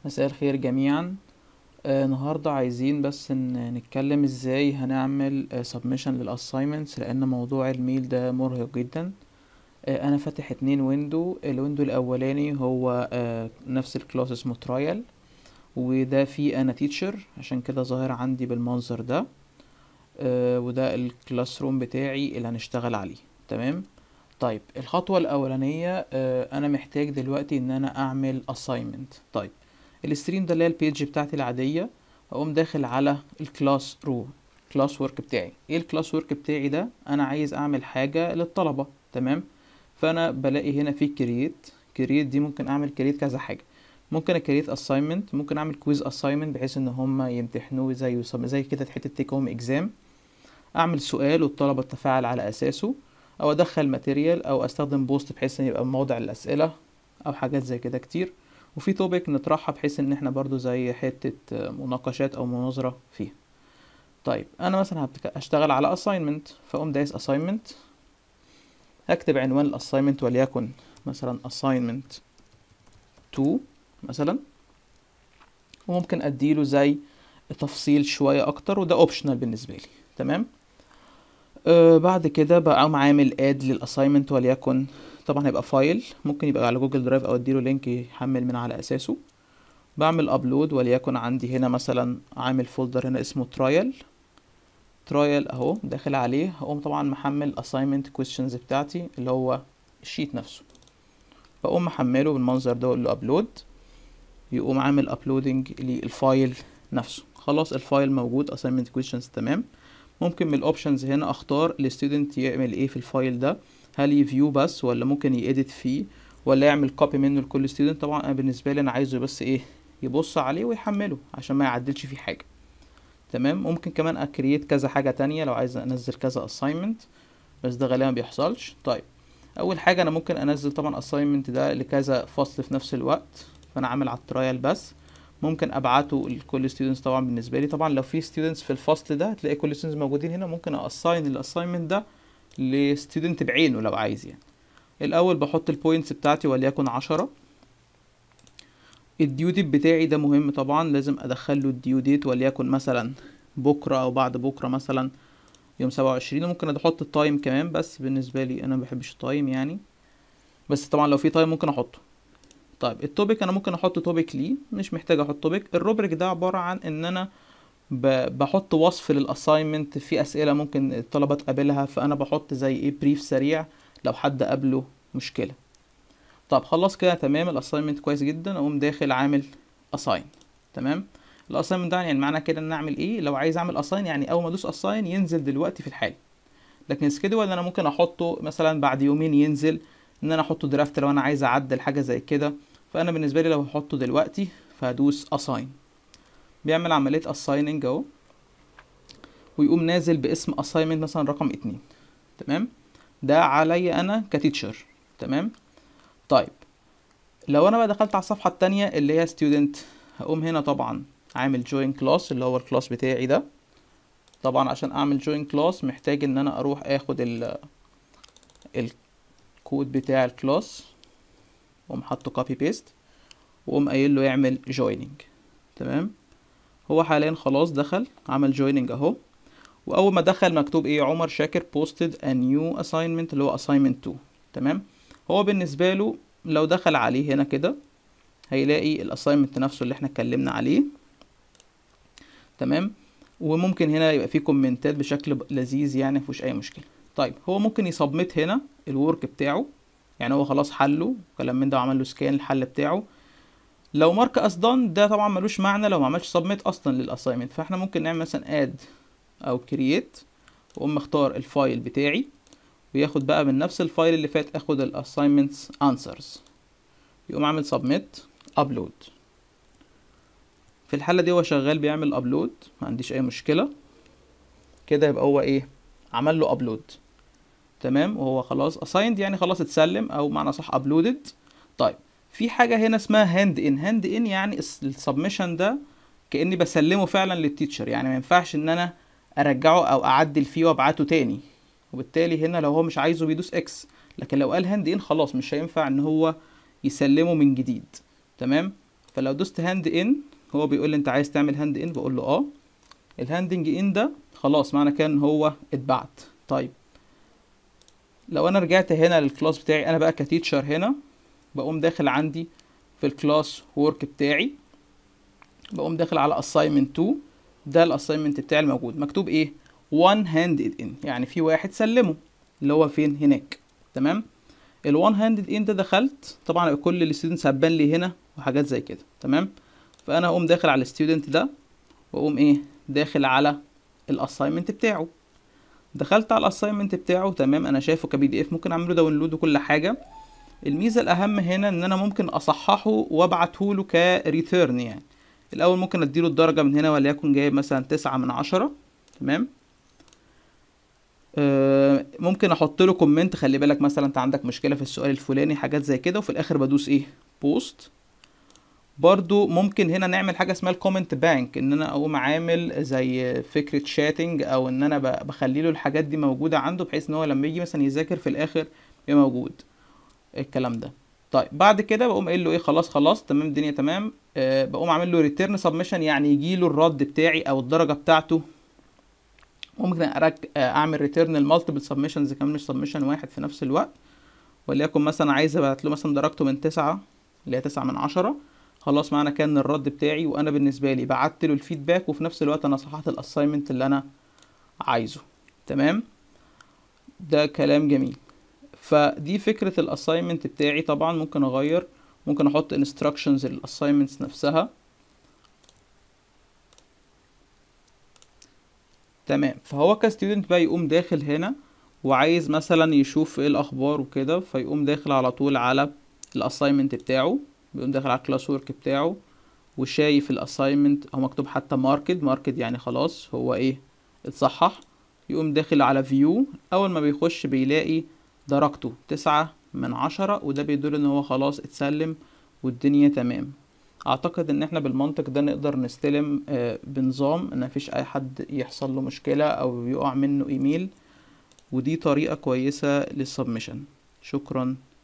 مساء الخير جميعا آه، النهاردة عايزين بس ن- نتكلم ازاي هنعمل سبمشن للاساينمنتس لان موضوع الميل ده مرهق جدا آه، انا فاتح اتنين ويندو الويندو الاولاني هو آه، نفس الكلاس اسمه ترايل وده فيه انا تيتشر عشان كده ظاهر عندي بالمنظر ده آه، وده الكلاس روم بتاعي اللي هنشتغل عليه تمام طيب الخطوة الأولانية آه، أنا محتاج دلوقتي إن أنا أعمل assignment طيب الستريم ده اللي هي البيج بتاعتي العادية أقوم داخل على الكلاس رو كلاس ورك بتاعي ايه الكلاس ورك بتاعي ده أنا عايز أعمل حاجة للطلبة تمام فأنا بلاقي هنا في كرييت كرييت دي ممكن أعمل كرييت كذا حاجة ممكن اكريت assignment ممكن اعمل كويز assignment بحيث ان هم يمتحنوه زي زي كده حته تيك هوم اكزام اعمل سؤال والطلبه تتفاعل على اساسه او ادخل ماتيريال او استخدم بوست بحيث ان يبقى موضع الاسئله او حاجات زي كده كتير وفي توبيك نطرحها بحيث ان احنا برضو زي حته مناقشات او مناظره فيها طيب انا مثلا هبتك- هشتغل على assignment فاقوم دايس assignment هكتب عنوان الاساينمنت وليكن مثلا assignment 2 مثلا وممكن اديله زي تفصيل شويه اكتر وده اوبشنال بالنسبه لي تمام آه بعد كده بقوم عامل اد للاساينمنت وليكن طبعا هيبقى فايل ممكن يبقى على جوجل درايف او اديله لينك يحمل من على اساسه بعمل ابلود وليكن عندي هنا مثلا عامل فولدر هنا اسمه ترايل ترايل اهو داخل عليه هقوم طبعا محمل assignment questions بتاعتي اللي هو الشيت نفسه بقوم محمله بالمنظر ده واقول له ابلود يقوم عامل ابلودنج للفايل نفسه خلاص الفايل موجود assignment questions تمام ممكن من الاوبشنز هنا اختار الستودنت يعمل ايه في الفايل ده هل يفيو بس ولا ممكن يedit فيه ولا يعمل كوبي منه لكل ستودنت طبعا انا بالنسبه لي انا عايزه بس ايه يبص عليه ويحمله عشان ما يعدلش فيه حاجه تمام ممكن كمان اكريت كذا حاجه تانية لو عايز انزل كذا assignment بس ده غالبا ما بيحصلش طيب اول حاجه انا ممكن انزل طبعا assignment ده لكذا فصل في نفس الوقت فانا عامل على الترايل بس ممكن ابعته لكل students طبعا بالنسبه لي طبعا لو في students في الفصل ده هتلاقي كل students موجودين هنا ممكن اساين الاساينمنت ده لستودنت بعينه لو عايز يعني الاول بحط البوينتس بتاعتي وليكن عشرة الديو ديت بتاعي ده مهم طبعا لازم ادخله الديو ديت وليكن مثلا بكره او بعد بكره مثلا يوم سبعة وعشرين وممكن احط التايم كمان بس بالنسبه لي انا مبحبش التايم يعني بس طبعا لو في تايم ممكن احطه طيب التوبيك انا ممكن احط توبيك ليه مش محتاج احط توبيك الروبريك ده عباره عن ان انا ب- بحط وصف للاساينمنت في اسئله ممكن الطلبه تقابلها فانا بحط زي ايه بريف سريع لو حد قابله مشكله طب خلاص كده تمام الاساينمنت كويس جدا اقوم داخل عامل اساين تمام الاساينمنت ده يعني معنى كده ان أنا اعمل ايه لو عايز اعمل اساين يعني اول ما ادوس اساين ينزل دلوقتي في الحال لكن سكيدول انا ممكن احطه مثلا بعد يومين ينزل ان انا احطه درافت لو انا عايز اعدل حاجه زي كده فانا بالنسبه لي لو هحطه دلوقتي فهدوس assign بيعمل عمليه assigning اهو ويقوم نازل باسم assignment مثلا رقم اتنين تمام ده عليا انا كتيتشر تمام طيب لو انا بقى دخلت على الصفحه التانية اللي هي student هقوم هنا طبعا عامل join class اللي هو الكلاس بتاعي ده طبعا عشان اعمل join class محتاج ان انا اروح اخد ال الكود بتاع الكلاس واقوم حاطه كوبي بيست واقوم قايل له يعمل جويننج تمام هو حاليا خلاص دخل عمل جويننج اهو واول ما دخل مكتوب ايه عمر شاكر posted a new assignment اللي هو assignment 2 تمام هو بالنسبه له لو دخل عليه هنا كده هيلاقي الاساينمنت نفسه اللي احنا اتكلمنا عليه تمام وممكن هنا يبقى فيه كومنتات بشكل لذيذ يعني مفيهوش اي مشكله طيب هو ممكن يسبمت هنا الورك بتاعه يعني هو خلاص حله وكلام من ده وعمل له سكان الحل بتاعه لو مارك اس دان ده طبعا ملوش معنى لو ما عملش سبميت اصلا للاساينمنت فاحنا ممكن نعمل مثلا اد او كرييت واقوم مختار الفايل بتاعي وياخد بقى من نفس الفايل اللي فات اخد الاساينمنتس انسرز يقوم عامل سبميت ابلود في الحاله دي هو شغال بيعمل ابلود ما عنديش اي مشكله كده يبقى هو ايه عمل له ابلود تمام وهو خلاص assigned يعني خلاص اتسلم او معنى صح uploaded طيب في حاجة هنا اسمها هاند ان هاند ان يعني السبمشن ده كأني بسلمه فعلا للتيتشر يعني ما ينفعش ان انا ارجعه او اعدل فيه وابعته تاني وبالتالي هنا لو هو مش عايزه بيدوس اكس لكن لو قال هاند ان خلاص مش هينفع ان هو يسلمه من جديد تمام فلو دوست هاند ان هو بيقول لي انت عايز تعمل هاند ان بقول له اه الهاندنج ان ده خلاص معنى كده ان هو اتبعت طيب لو انا رجعت هنا للكلاس بتاعي انا بقى كتيتشر هنا بقوم داخل عندي في الكلاس وورك بتاعي بقوم داخل على assignment 2 ده الاساينمنت بتاعي الموجود مكتوب ايه one handed in يعني في واحد سلمه اللي هو فين هناك تمام الوان هاندد ان ده دخلت طبعا كل الستودنتس هتبان لي هنا وحاجات زي كده تمام فانا هقوم داخل على الستودنت ده واقوم ايه داخل على الاساينمنت بتاعه دخلت على الاساينمنت بتاعه تمام انا شايفه كبي دي اف ممكن اعمله داونلود وكل حاجه الميزه الاهم هنا ان انا ممكن اصححه وابعته له كريتيرن يعني الاول ممكن اديله الدرجه من هنا وليكن جايب مثلا تسعة من عشرة تمام آه ممكن احط له كومنت خلي بالك مثلا انت عندك مشكله في السؤال الفلاني حاجات زي كده وفي الاخر بدوس ايه بوست برضو ممكن هنا نعمل حاجه اسمها الكومنت بانك ان انا اقوم عامل زي فكره شاتنج او ان انا بخلي له الحاجات دي موجوده عنده بحيث ان هو لما يجي مثلا يذاكر في الاخر يبقى موجود الكلام ده طيب بعد كده بقوم قايل له ايه خلاص خلاص تمام الدنيا تمام أه بقوم عامل له ريتيرن سبمشن يعني يجي له الرد بتاعي او الدرجه بتاعته ممكن أرك... اعمل ريتيرن المالتيبل سبمشنز كمان مش سبمشن واحد في نفس الوقت وليكن مثلا عايز ابعت له مثلا درجته من تسعة اللي هي تسعة من عشرة خلاص معنى كان الرد بتاعي وانا بالنسبه لي بعت له الفيدباك وفي نفس الوقت انا صححت الاساينمنت اللي انا عايزه تمام ده كلام جميل فدي فكرة الاساينمنت بتاعي طبعا ممكن اغير ممكن احط instructions للاساينمنتس نفسها تمام فهو كستودنت بقى يقوم داخل هنا وعايز مثلا يشوف ايه الاخبار وكده فيقوم داخل على طول على الاساينمنت بتاعه بيقوم داخل على الكلاس ورك بتاعه وشايف الاساينمنت هو مكتوب حتى ماركد ماركد يعني خلاص هو ايه اتصحح يقوم داخل على فيو اول ما بيخش بيلاقي درجته تسعة من عشرة وده بيدل ان هو خلاص اتسلم والدنيا تمام اعتقد ان احنا بالمنطق ده نقدر نستلم آه بنظام ان مفيش اي حد يحصل له مشكلة او يقع منه ايميل ودي طريقة كويسة للسبمشن شكرا